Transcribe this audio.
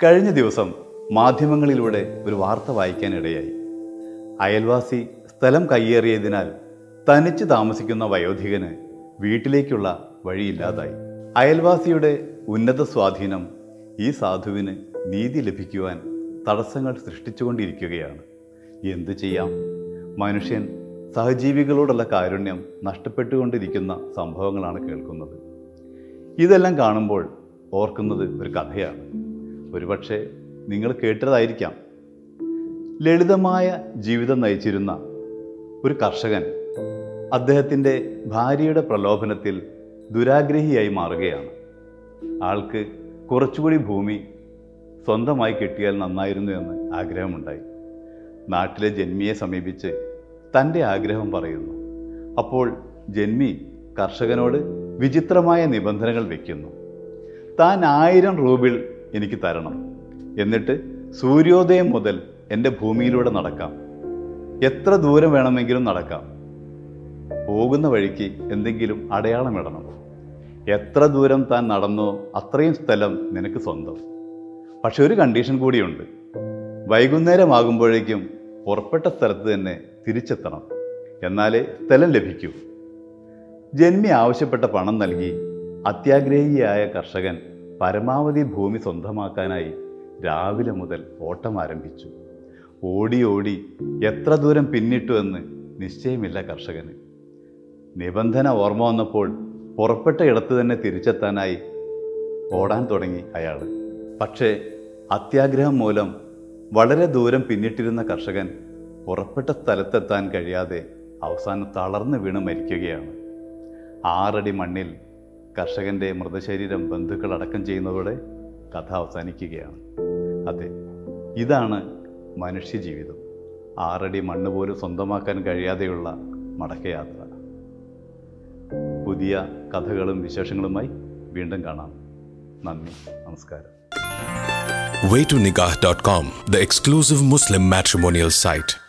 കഴിഞ്ഞ ദിവസം മാധ്യമങ്ങളിലൂടെ ഒരു വാർത്ത വായിക്കാനിടയായി അയൽവാസി സ്ഥലം കയ്യേറിയതിനാൽ തനിച്ച് താമസിക്കുന്ന വയോധികന് വീട്ടിലേക്കുള്ള വഴിയില്ലാതായി അയൽവാസിയുടെ ഉന്നത സ്വാധീനം ഈ സാധുവിന് നീതി ലഭിക്കുവാൻ തടസ്സങ്ങൾ സൃഷ്ടിച്ചുകൊണ്ടിരിക്കുകയാണ് എന്തു ചെയ്യാം മനുഷ്യൻ സഹജീവികളോടുള്ള കാരുണ്യം നഷ്ടപ്പെട്ടുകൊണ്ടിരിക്കുന്ന സംഭവങ്ങളാണ് കേൾക്കുന്നത് ഇതെല്ലാം കാണുമ്പോൾ ഓർക്കുന്നത് ഒരു കഥയാണ് ഒരുപക്ഷെ നിങ്ങൾ കേട്ടതായിരിക്കാം ലളിതമായ ജീവിതം നയിച്ചിരുന്ന ഒരു കർഷകൻ അദ്ദേഹത്തിൻ്റെ ഭാര്യയുടെ പ്രലോഭനത്തിൽ ദുരാഗ്രഹിയായി മാറുകയാണ് ആൾക്ക് കുറച്ചുകൂടി ഭൂമി സ്വന്തമായി കിട്ടിയാൽ നന്നായിരുന്നു എന്ന് ആഗ്രഹമുണ്ടായി നാട്ടിലെ ജന്മിയെ സമീപിച്ച് തൻ്റെ ആഗ്രഹം പറയുന്നു അപ്പോൾ ജന്മി കർഷകനോട് വിചിത്രമായ നിബന്ധനകൾ വയ്ക്കുന്നു താൻ ആയിരം റൂബിൾ എനിക്ക് തരണം എന്നിട്ട് സൂര്യോദയം മുതൽ എൻ്റെ ഭൂമിയിലൂടെ നടക്കാം എത്ര ദൂരം വേണമെങ്കിലും നടക്കാം പോകുന്ന വഴിക്ക് എന്തെങ്കിലും അടയാളമിടണം എത്ര ദൂരം താൻ നടന്നോ അത്രയും സ്ഥലം നിനക്ക് സ്വന്തം പക്ഷെ ഒരു കണ്ടീഷൻ കൂടിയുണ്ട് വൈകുന്നേരമാകുമ്പോഴേക്കും പുറപ്പെട്ട സ്ഥലത്ത് തന്നെ തിരിച്ചെത്തണം എന്നാലേ സ്ഥലം ലഭിക്കൂ ജന്മി ആവശ്യപ്പെട്ട പണം നൽകി അത്യാഗ്രഹിയായ കർഷകൻ പരമാവധി ഭൂമി സ്വന്തമാക്കാനായി രാവിലെ മുതൽ ഓട്ടം ആരംഭിച്ചു ഓടി ഓടി എത്ര ദൂരം പിന്നിട്ടു എന്ന് നിശ്ചയമില്ല കർഷകന് നിബന്ധന ഓർമ്മ വന്നപ്പോൾ പുറപ്പെട്ട ഇടത്ത് തന്നെ തിരിച്ചെത്താനായി ഓടാൻ തുടങ്ങി അയാൾ പക്ഷേ അത്യാഗ്രഹം മൂലം വളരെ ദൂരം പിന്നിട്ടിരുന്ന കർഷകൻ പുറപ്പെട്ട സ്ഥലത്തെത്താൻ കഴിയാതെ അവസാനം തളർന്നു വീണ് മരിക്കുകയാണ് ആറടി മണ്ണിൽ കർഷകൻ്റെ മൃതശരീരം ബന്ധുക്കൾ അടക്കം ചെയ്യുന്നതോടെ കഥ അവസാനിക്കുകയാണ് അതെ ഇതാണ് മനുഷ്യജീവിതം ആറടി മണ്ണ് പോലും സ്വന്തമാക്കാൻ കഴിയാതെയുള്ള മടക്കയാത്ര പുതിയ കഥകളും വിശേഷങ്ങളുമായി വീണ്ടും കാണാം നന്ദി നമസ്കാരം waytonikah.com, the exclusive Muslim matrimonial site.